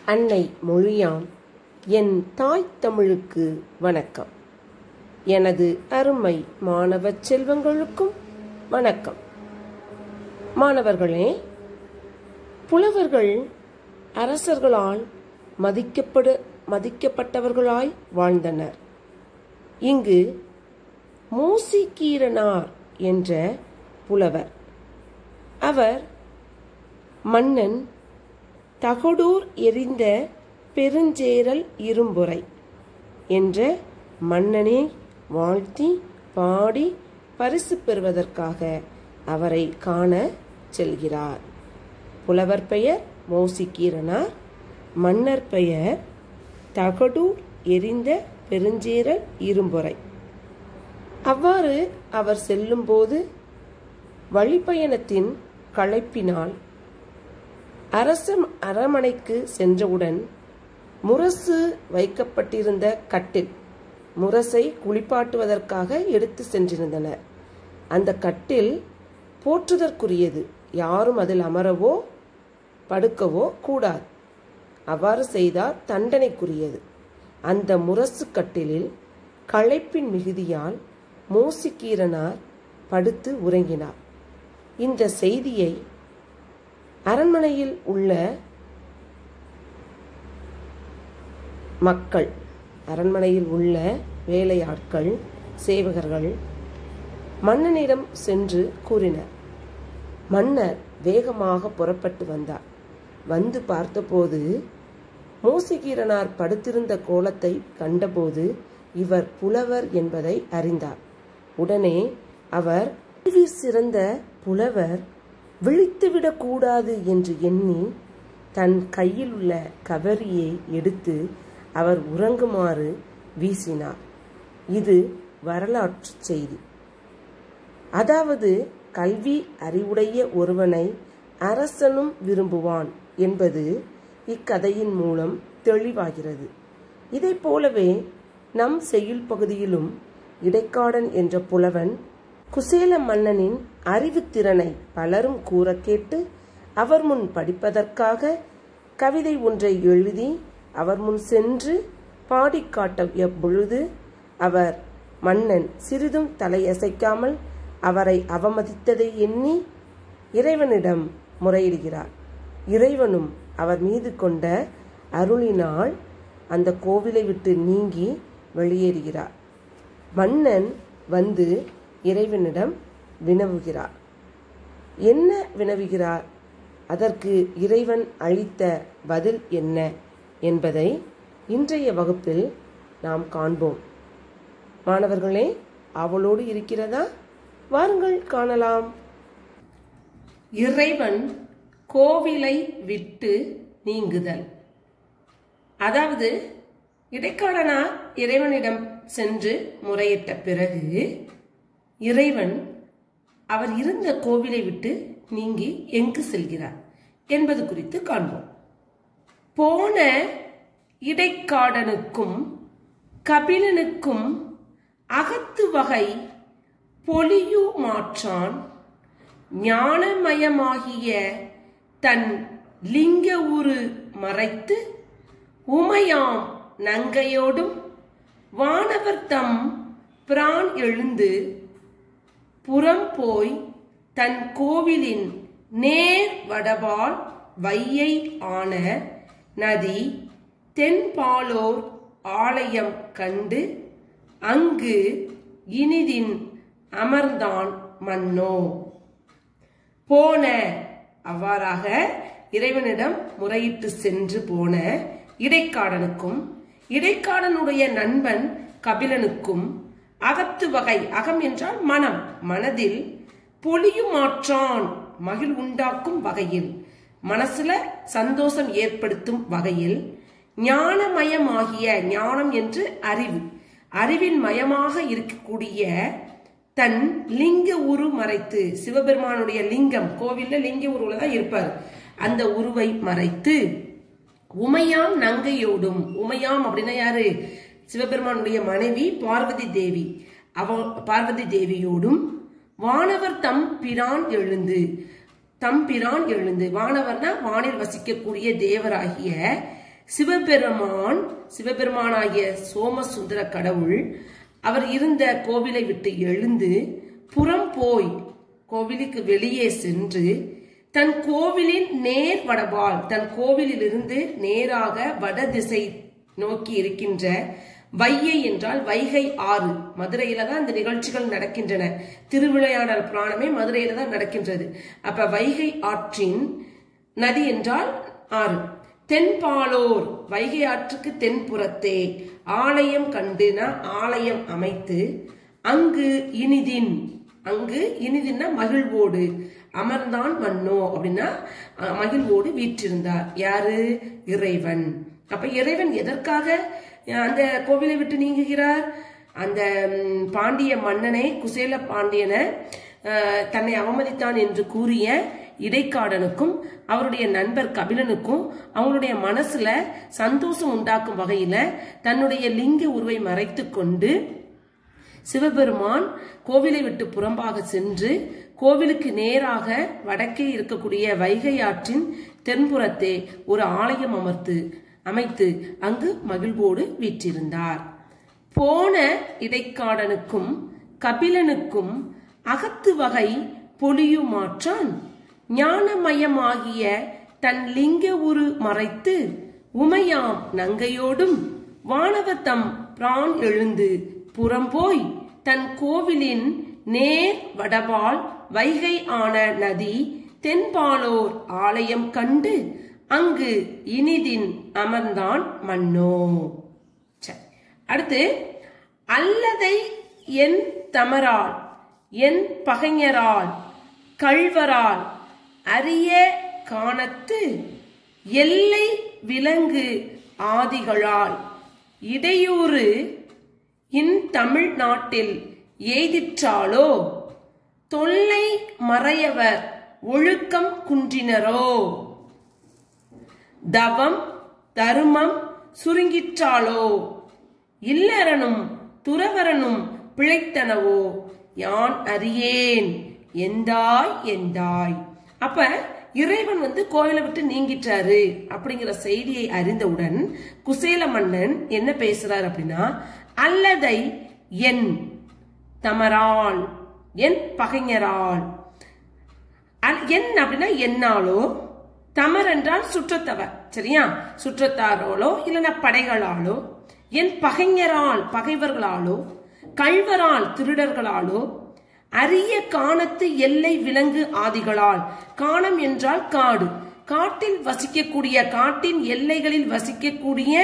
அன்னை மொழியாம் என் தாய் தமிழுக்கு வணக்கம் எனது அருமை மாணவ செல்வங்களுக்கும் வணக்கம் மாணவர்களே புலவர்கள் அரசர்களால் மதிக்கப்பட மதிக்கப்பட்டவர்களாய் வாழ்ந்தனர் இங்கு மூசிகீரனார் என்ற புலவர் அவர் மன்னன் தகடூர் எரிந்த பெருஞ்சேரல் இரும்புரை என்ற மன்னனை வாழ்த்தி பாடி பரிசு பெறுவதற்காக அவரை காண செல்கிறார் புலவர் பெயர் மோசிக்கீரனார் மன்னர் பெயர் தகடூர் எரிந்த பெருஞ்சேரல் இரும்புரை அவ்வாறு அவர் செல்லும்போது வழிப்பயணத்தின் களைப்பினால் அரச அரமனைக்கு சென்றவுடன் முரசு வைக்கப்பட்டிருந்த கட்டில் முரசை குளிப்பாட்டுவதற்காக எடுத்து சென்றிருந்தனர் அந்த கட்டில் போற்றுதற்குரியது யாரும் அதில் அமரவோ படுக்கவோ கூடாது அவ்வாறு செய்தால் தண்டனைக்குரியது அந்த முரசு கட்டிலில் களைப்பின் மிகுதியால் மோசிக்கீரனார் படுத்து உறங்கினார் இந்த செய்தியை அரண்மனையில் உள்ள மக்கள் அரண்மனையில் உள்ள வேலையாட்கள் சேவகர்கள் மன்னனிடம் சென்று கூறினர் மன்னர் வேகமாக புறப்பட்டு வந்தார் வந்து பார்த்தபோது மோசிகீரனார் படுத்திருந்த கோலத்தை கண்டபோது இவர் புலவர் என்பதை அறிந்தார் உடனே அவர் கல்வி சிறந்த புலவர் விழித்துவிடக் கூடாது என்று எண்ணி தன் கையில் உள்ள கவரியை எடுத்து அவர் உறங்குமாறு வீசினார் இது வரலாற்று செய்தி அதாவது கல்வி அறிவுடைய ஒருவனை அரசனும் விரும்புவான் என்பது இக்கதையின் மூலம் தெளிவாகிறது இதை போலவே நம் செய்யுள் பகுதியிலும் இடைக்காடன் என்ற புலவன் குசேல மன்னனின் அறிவுத்திறனை பலரும் கூற கேட்டு அவர் முன் படிப்பதற்காக கவிதை ஒன்றை எழுதி அவர் முன் சென்று பாடிக்காட்ட பொழுது அவர் மன்னன் சிறிதும் தலையசைக்காமல் அவரை அவமதித்ததை எண்ணி இறைவனிடம் முறையிடுகிறார் இறைவனும் அவர் மீது கொண்ட அருளினால் அந்த கோவிலை விட்டு நீங்கி வெளியேறுகிறார் மன்னன் வந்து இறைவனிடம் வினவுகிறார் என்ன வினவுகிறார் அதற்கு இறைவன் அளித்த பதில் என்ன என்பதை இன்றைய வகுப்பில் நாம் காண்போம் மாணவர்களே அவளோடு இருக்கிறதா வாருங்கள் காணலாம் இறைவன் கோவிலை விட்டு நீங்குதல் அதாவது இடைக்காடனார் இறைவனிடம் சென்று முறையிட்ட பிறகு இறைவன் அவர் இருந்த கோவிலை விட்டு நீங்கி எங்கு செல்கிறார் என்பது குறித்து காண்போம் போன இடைக்காடனுக்கும் கபிலனுக்கும் அகத்து வகை பொலியு மாற்றான் ஞானமயமாகிய தன் லிங்க உரு மறைத்து உமையாம் நங்கையோடும் வானவர் தம் பிரான் எழுந்து புறம் போய் தன் கோவிலின் நேர் வடபால் வையை ஆன நதி தென்பாலோர் ஆலயம் கண்டு அங்கு இனிதின் அமர்ந்தான் மன்னோ போன அவ்வாறாக இறைவனிடம் முறையிட்டு சென்று போன இடைக்காடனுக்கும் இடைக்காடனுடைய நண்பன் கபிலனுக்கும் அகத்து வகை அகம் என்றால் மனம் மனதில் பொலியுமாற்றான் மகிழ் உண்டாக்கும் வகையில் மனசுல சந்தோஷம் ஏற்படுத்தும் வகையில் ஞானமயமாகிய ஞானம் என்று அறிவு அறிவின் மயமாக இருக்கக்கூடிய தன் லிங்க உரு மறைத்து சிவபெருமானுடைய லிங்கம் கோவில்ல லிங்க உருவுல தான் இருப்பார் அந்த உருவை மறைத்து உமையாம் நங்கையோடும் உமையாம் அப்படின்னா யாரு சிவபெருமானுடைய மனைவி பார்வதி தேவி அவ பார்வதி தேவியோடும் வானவர் தம் பிரான் எழுந்து தம்பிரான் எழுந்து வானவர்னா வானில் வசிக்கக்கூடிய தேவராகிய சிவபெருமான் சிவபெருமானாகிய சோமசுந்தர கடவுள் அவர் இருந்த கோவிலை விட்டு எழுந்து புறம் போய் கோவிலுக்கு வெளியே சென்று தன் கோவிலின் நேர் வடபால் தன் கோவிலிலிருந்து நேராக வடதிசை நோக்கி இருக்கின்ற வையை என்றால் வைகை ஆறு மதுரையில தான் இந்த நிகழ்ச்சிகள் நடக்கின்றன திருவிளையாடல் புராணமே மதுரையில தான் நடக்கின்றது அப்ப வைகை ஆற்றின் நதி என்றால் ஆறு தென்பாலோர் வைகை ஆற்றுக்கு தென்புறத்தே ஆலயம் கண்டுனா ஆலயம் அமைத்து அங்கு இனிதின் அங்கு இனிதின்னா மகிழ்வோடு அமர்ந்தான் மன்னோ அப்படின்னா அஹ், மகிழ்வோடு வீற்றிருந்தார் யாரு இறைவன் அப்ப இறைவன் எதற்காக அஹ், அந்த கோவிலை விட்டு நீங்குகிறார் அந்த ம், பாண்டிய மன்னனை குசேல பாண்டியனை அஹ், தன்னை அவமதித்தான் என்று கூறிய இடைக்காடனுக்கும் அவருடைய நண்பர் கபிலனுக்கும் அவங்களுடைய மனசுல சந்தோஷம் உண்டாக்கும் வகையில தன்னுடைய லிங்க உருவை மறைத்து கொண்டு சிவபெருமான் கோவிலை விட்டு புறம்பாக சென்று கோவிலுக்கு நேராக வடக்கே இருக்கக்கூடிய வைகை ஆற்றின் தென்புறத்தே ஒரு ஆலயம் அமர்த்து அமைத்து அங்கு மகிழ்வோடு வீற்றிருந்தார் போன இடைக்காடனுக்கும் கபிலனுக்கும் அகத்து வகை பொலியுமாற்றான் ஞானமயமாகிய தன் லிங்க உரு மறைத்து உமையாம் நங்கையோடும் வானவத்தம் பிரான் எழுந்து புறம்போய் தன் கோவிலின் நேர் வடபால் வைகை ஆன நதி தென்பாலோர் ஆலயம் கண்டு அங்கு இனிதின் அமர்ந்தான் மன்னோ சரி. அடுத்து அல்லதை என் தமரால் என் பகைஞரால் கள்வரால் அரிய காணத்து எல்லை விலங்கு ஆதிகளால் இடையூறு இன் தமிழ்நாட்டில் எய்திற்றாலோ தொல்லை மறையவர் ஒழுக்கம் குன்றினரோ தவம் தருமம் சுருங்கிற்றாளோ இல்லறனும் துறவரனும் பிழைத்தனவோ யான் அறியேன் எந்தாய் எந்தாய் அப்ப இறைவன் வந்து கோயிலை விட்டு நீங்கிட்டாரு அப்படிங்கிற செய்தியை அறிந்தவுடன் குசேல மன்னன் என்ன பேசுறார் அப்படின்னா அல்லதை என் தமரால் என் பகைஞரால் அல்- என் அப்படின்னா என்னாலோ தமர் என்றால் சுற்றத்தவர் சரியா சுற்றத்தாரோலோ இல்லைன்னா படைகளாலோ என் பகைஞரால் பகைவர்களாலோ கள்வரால் திருடர்களாலோ அரிய காணத்து எல்லை விலங்கு ஆதிகளால் காணம் என்றால் காடு காட்டில் வசிக்கக்கூடிய காட்டின் எல்லைகளில் வசிக்கக்கூடிய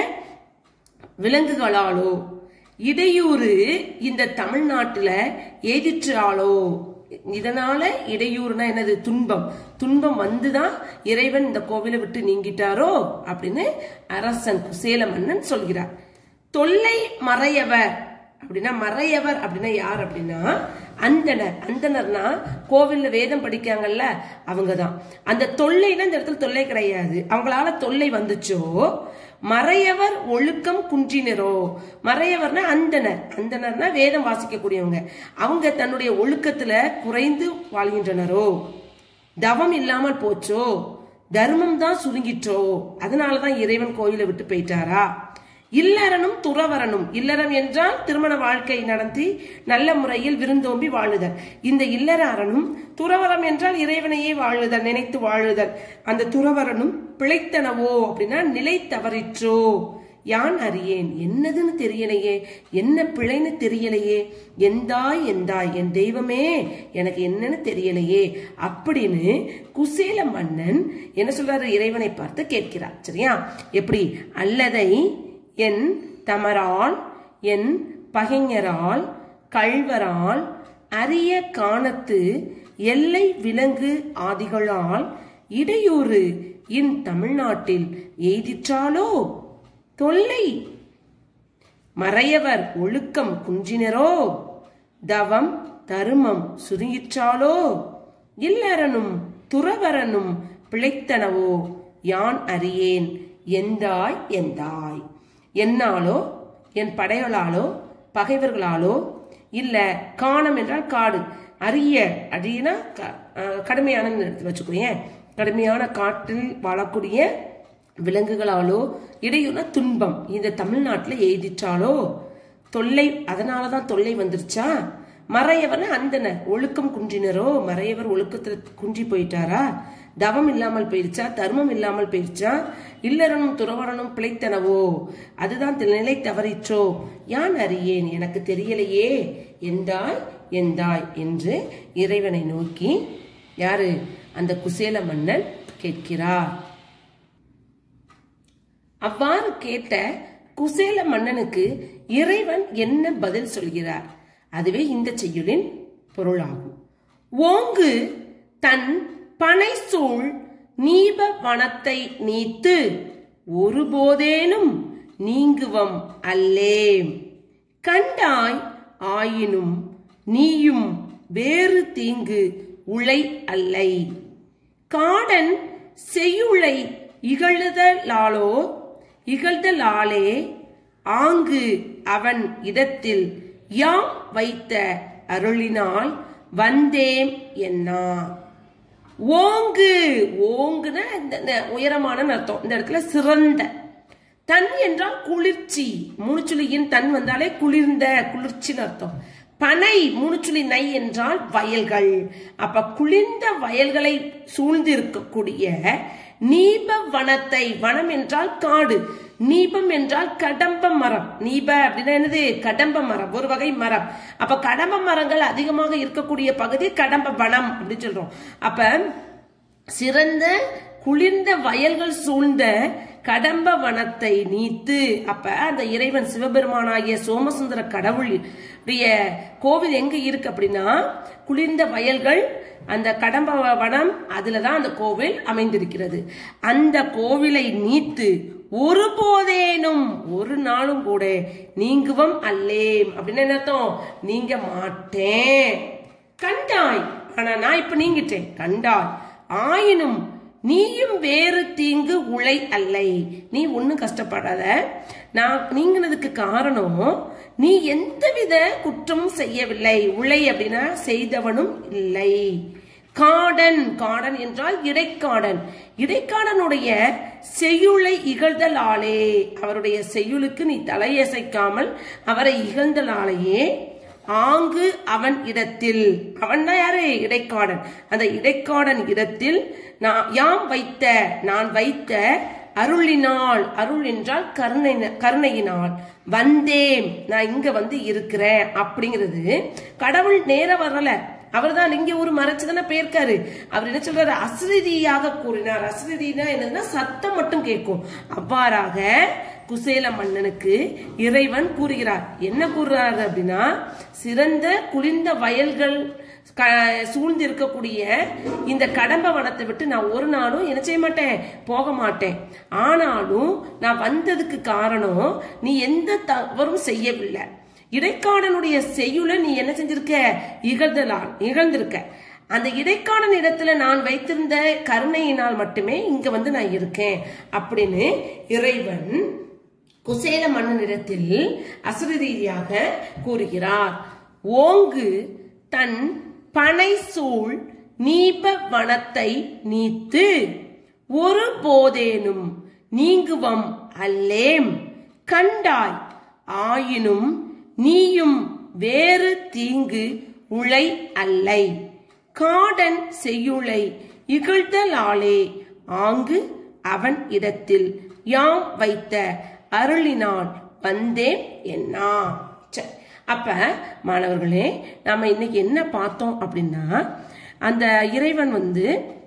விலங்குகளாலோ இடையூறு இந்த தமிழ்நாட்டுல எதிர்த்தாலோ இதனால இடையூறுனா என்னது துன்பம் துன்பம் வந்துதான் இறைவன் இந்த கோவிலை விட்டு நீங்கிட்டாரோ அப்படின்னு அரசன் குசேல மன்னன் சொல்கிறார் தொல்லை மறையவர் அப்படின்னா மறையவர் அப்படின்னா யார் அப்படின்னா அந்தனர் அந்தனர்னா கோவில்ல வேதம் படிக்காங்கல்ல அவங்கதான் அந்த தொல்லைனா இந்த இடத்துல தொல்லை கிடையாது அவங்களால தொல்லை வந்துச்சோ மறையவர் ஒழுக்கம் குன்றினரோ மறையவர்னா அந்தனர் அந்தனர்னா வேதம் வாசிக்கக்கூடியவங்க அவங்க தன்னுடைய ஒழுக்கத்துல குறைந்து வாழ்கின்றனரோ தவம் இல்லாமல் போச்சோ தர்மம் தான் சுருங்கிற்றோ அதனாலதான் இறைவன் கோயிலை விட்டு போயிட்டாரா இல்லறனும் துறவரனும் இல்லறம் என்றால் திருமண வாழ்க்கை நடத்தி நல்ல முறையில் விருந்தோம்பி வாழுதல் இந்த இல்லற அரணும் துறவரம் என்றால் இறைவனையே வாழுதல் நினைத்து வாழுதல் அந்த துறவரனும் பிழைத்தனவோ அப்படின்னா நிலை தவறிற்றோ யான் அறியேன் என்னதுன்னு தெரியலையே என்ன பிழைன்னு தெரியலையே எந்தாய் எந்தாய் என் தெய்வமே எனக்கு என்னன்னு தெரியலையே அப்படின்னு குசேல மன்னன் என்ன சொல்றாரு இறைவனை பார்த்து கேட்கிறார் சரியா எப்படி அல்லதை என் தமரால் என் பகைஞரால் கள்வரால் அரிய காணத்து எல்லை விலங்கு ஆதிகளால் இடையூறு இன் தமிழ்நாட்டில் எய்திற்றாலோ தொல்லை மறையவர் ஒழுக்கம் குன்றினரோ தவம் தருமம் சுருங்கிற்றாலோ இல்லறனும் துறவரனும் பிழைத்தனவோ யான் அறியேன் எந்தாய் எந்தாய் என்னாலோ என் படைகளாலோ பகைவர்களாலோ இல்ல காணம் என்றால் காடு அரிய அடினா க- அஹ் கடுமையான எடுத்து வச்சுக்கோயேன் கடுமையான காட்டில் வாழக்கூடிய விலங்குகளாலோ இடையூறுனா துன்பம் இந்த தமிழ்நாட்டுல எய்திட்டாலோ தொல்லை அதனாலதான் தொல்லை வந்துருச்சா மறையவர் அந்தனர் ஒழுக்கம் குன்றினரோ மறையவர் ஒழுக்கத்துல குன்றி போயிட்டாரா தவம் இல்லாமல் போயிருச்சா தர்மம் இல்லாமல் போயிருச்சா இல்லறனும் துறவரனும் பிழைத்தனவோ அதுதான் நிலை தவறிற்றோ யான் அறியேன் எனக்கு தெரியலையே எந்தாய் எந்தாய் என்று இறைவனை நோக்கி யாரு அந்த குசேல மன்னன் கேட்கிறார் அவ்வாறு கேட்ட குசேல மன்னனுக்கு இறைவன் என்ன பதில் சொல்கிறார் அதுவே இந்த செய்யுளின் பொருளாகும் ஓங்கு தன் பனைசூழ் நீப வனத்தை நீத்து ஒருபோதேனும் நீங்குவம் அல்லேம் கண்டாய் ஆயினும் நீயும் வேறு தீங்கு உளை அல்லை காடன் செய்யுளை இகழ்தலாலோ இகழ்தலாலே ஆங்கு அவன் இடத்தில் யாம் வைத்த அருளினால் வந்தேம் என்னா ஓங்கு ஓங்குனா இந்த இந்த உயரமான அர்த்தம் இந்த இடத்துல சிறந்த தன் என்றால் குளிர்ச்சி மூணுச்சுளியின் தன் வந்தாலே குளிர்ந்த குளிர்ச்சின்னு அர்த்தம் பனை மூணுச்சுளி நை என்றால் வயல்கள் அப்ப குளிர்ந்த வயல்களை சூழ்ந்து இருக்கக்கூடிய நீப வனத்தை வனம் என்றால் காடு நீபம் என்றால் கடம்ப மரம் நீப அப்படின்னா என்னது கடம்ப மரம் ஒரு வகை மரம் அப்ப கடம்ப மரங்கள் அதிகமாக இருக்கக்கூடிய பகுதி கடம்ப வனம் அப்படின்னு சொல்றோம் அப்ப சிறந்த குளிர்ந்த வயல்கள் சூழ்ந்த கடம்ப வனத்தை நீத்து அப்ப அந்த இறைவன் சிவபெருமானாகிய சோமசுந்தர கடவுள் உடைய கோவில் எங்க இருக்கு அப்படின்னா குளிர்ந்த வயல்கள் அந்த கடம்ப வனம் அதுலதான் அந்த கோவில் அமைந்திருக்கிறது அந்த கோவிலை நீத்து ஒருபோதேனும் ஒரு நாளும் கூட நீங்குவம் அல்லேம் அப்படின்னு என்ன அர்த்தம் நீங்க மாட்டேன் கண்டாய் ஆனா நான் இப்ப நீங்கிட்டேன் கண்டாய் ஆயினும் நீயும் வேறு தீங்கு உழை அல்லை நீ ஒன்னும் கஷ்டப்படாத நான் நீங்கினதுக்கு காரணம் நீ எந்தவித குற்றமும் செய்யவில்லை உழை அப்படின்னா செய்தவனும் இல்லை காடன் காடன் என்றால் இடைக்காடன் இடைக்காடனுடைய செய்யுளை இகழ்தலாலே அவருடைய செய்யுளுக்கு நீ தலையசைக்காமல் அவரை இகழ்ந்தலாலேயே ஆங்கு அவன் இடத்தில் அவன் தான் யாரு இடைக்காடன் அந்த இடைக்காடன் இடத்தில் நான் யாம் வைத்த நான் வைத்த அருளினால் அருள் என்றால் கருணை கருணையினால் வந்தேன் நான் இங்க வந்து இருக்கிறேன் அப்படிங்கிறது கடவுள் நேர வரல அவர் தான் இங்க ஒரு மறைச்சுதானே போயிருக்காரு அவர் என்ன சொல்றாரு அசிரதியாக கூறினார் அசிரதினா என்னதுன்னா சத்தம் மட்டும் கேட்கும் அவ்வாறாக குசேல மன்னனுக்கு இறைவன் கூறுகிறார் என்ன கூறுறாரு அப்படின்னா சிறந்த குளிர்ந்த வயல்கள் சூழ்ந்து இருக்கக்கூடிய இந்த கடம்ப வனத்தை விட்டு நான் ஒரு நாளும் என்ன செய்ய மாட்டேன் போக மாட்டேன் ஆனாலும் நான் வந்ததுக்கு காரணம் நீ எந்த தவறும் செய்யவில்லை இடைக்காடனுடைய செய்யுள நீ என்ன செஞ்சிருக்க இகழ்ந்தலான் இகழ்ந்திருக்க அந்த இடைக்காடன் இடத்துல நான் வைத்திருந்த கருணையினால் மட்டுமே இங்க வந்து நான் இருக்கேன் அப்படின்னு இறைவன் குசேல மன்னனிடத்தில் அசுர ரீதியாக கூறுகிறார் ஓங்கு தன் பனை சூழ் நீப வனத்தை நீத்து ஒரு போதேனும் நீங்குவம் அல்லேம் கண்டாய் ஆயினும் நீயும் வேறு தீங்கு உழை அல்லை காடன் செய்யுளை இகழ்தலாலே ஆங்கு அவன் இடத்தில் யாம் வைத்த அருளினால் வந்தேன் என்னா சரி அப்ப மாணவர்களே நாம இன்னைக்கு என்ன பார்த்தோம் அப்படின்னா அந்த இறைவன் வந்து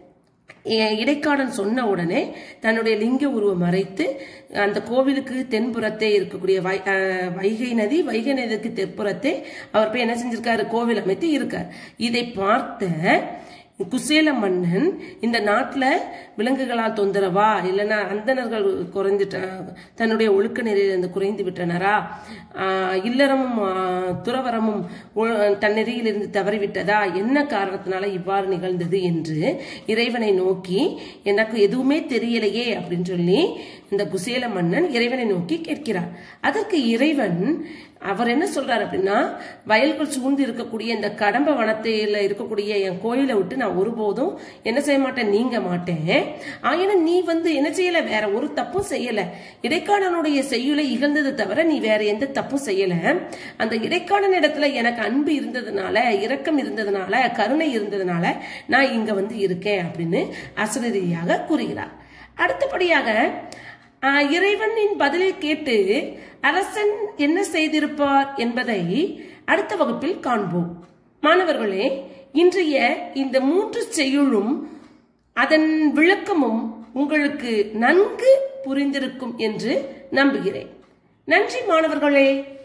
இடைக்காடன் சொன்ன உடனே தன்னுடைய லிங்க உருவம் மறைத்து அந்த கோவிலுக்கு தென்புறத்தே இருக்கக்கூடிய வை வைகை நதி வைகை நதிக்கு தெற்புறத்தே அவர் போய் என்ன செஞ்சிருக்காரு கோவில் அமைத்து இருக்கார் இதை பார்த்த குசேல மன்னன் இந்த நாட்டில் விலங்குகளால் தொந்தரவா இல்லைன்னா அந்தணர்கள் குறைந்துட்ட தன்னுடைய ஒழுக்க நெறியிலிருந்து குறைந்து விட்டனரா இல்லறமும் துறவரமும் தன்னெறியிலிருந்து தவறிவிட்டதா என்ன காரணத்தினால இவ்வாறு நிகழ்ந்தது என்று இறைவனை நோக்கி எனக்கு எதுவுமே தெரியலையே அப்படின்னு சொல்லி இந்த குசேல மன்னன் இறைவனை நோக்கி கேட்கிறார் அதற்கு இறைவன் அவர் என்ன சொல்றாரு அப்படின்னா வயல்கள் சூழ்ந்து இருக்கக்கூடிய இந்த கடம்ப வனத்தில இருக்கக்கூடிய என் கோயிலை விட்டு நான் ஒருபோதும் என்ன செய்ய மாட்டேன் நீங்க மாட்டேன் ஆயினா நீ வந்து என்ன செய்யல வேற ஒரு தப்பும் செய்யல இடைக்காலனுடைய செய்யுளை இகழ்ந்தது தவிர நீ வேற எந்த தப்பும் செய்யல அந்த இடைக்காலன் இடத்துல எனக்கு அன்பு இருந்ததுனால இரக்கம் இருந்ததுனால கருணை இருந்ததுனால நான் இங்க வந்து இருக்கேன் அப்படின்னு அசரீதியாக கூறுகிறார் அடுத்தபடியாக ஆஹ், இறைவனின் பதிலை கேட்டு அரசன் என்ன செய்திருப்பார் என்பதை அடுத்த வகுப்பில் காண்போம் மாணவர்களே இன்றைய இந்த மூன்று செய்யுளும் அதன் விளக்கமும் உங்களுக்கு நன்கு புரிந்திருக்கும் என்று நம்புகிறேன் நன்றி மாணவர்களே